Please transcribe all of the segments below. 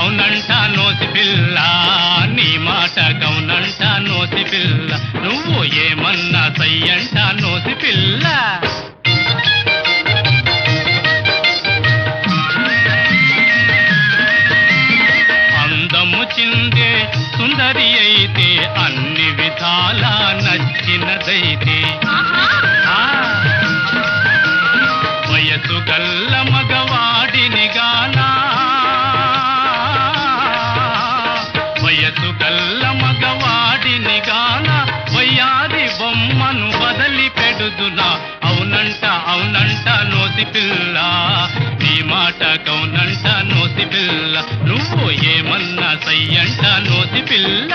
అవునంట నోసి పిల్ల నీ మాట గౌనంట నోసి పిల్ల నువ్వు ఏమన్నా సయ్యంట నోసి పిల్ల అందము చిందే సుందరి అయితే అన్ని విధాలా నచ్చినదైతే ఆహా ఆ వయసు గల్ల మగవాడిని గానా వయసు గల్ల మగవాడిని గాన వయ్యాది బొమ్మను బదలి పెడుదునా అవునంట అవునంట నోసి పిల్ల నీ మాట కౌనంట నోసి పిల్ల నువ్వు ఏమన్నా సయ్యంట నోసి పిల్ల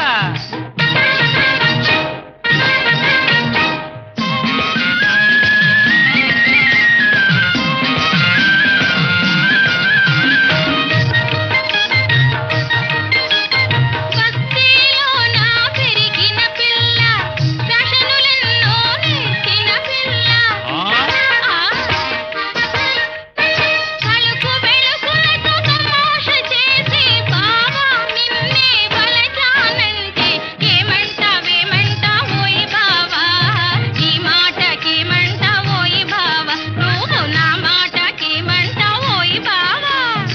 బస్తీలోన పెరిగిన పిల్ల ఫ్యాషనులెన్నో నేర్చిన పిల్ల ఆ? ఆ. తలుపు వెలుగులతో తమాష చేసి బావా నిన్నే వలచానంటే ఏమంటావేమంటావోయ్ బావా ఈ మాటకేమంటావోయ్ బావా నువ్వు నా మాటకేమంటావోయ్ బావా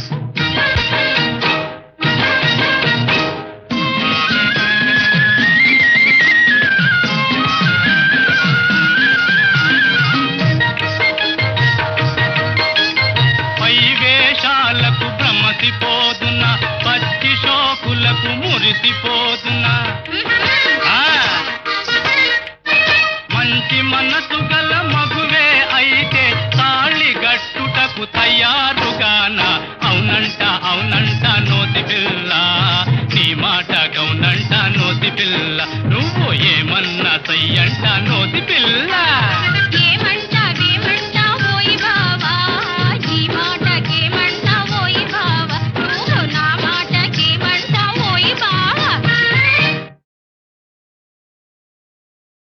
పై వేషాలకు భ్రమసిపోతున్నా పచ్చి షోకులకు మురిసిపోతున్నా ఆ, మంచి మనసు గల మగువే అయితే తాళి గట్టుటకు తయారుగానా అవునంట అవునంట నోతి పిల్ల నీ మాట గౌనంట నోతి పిల్ల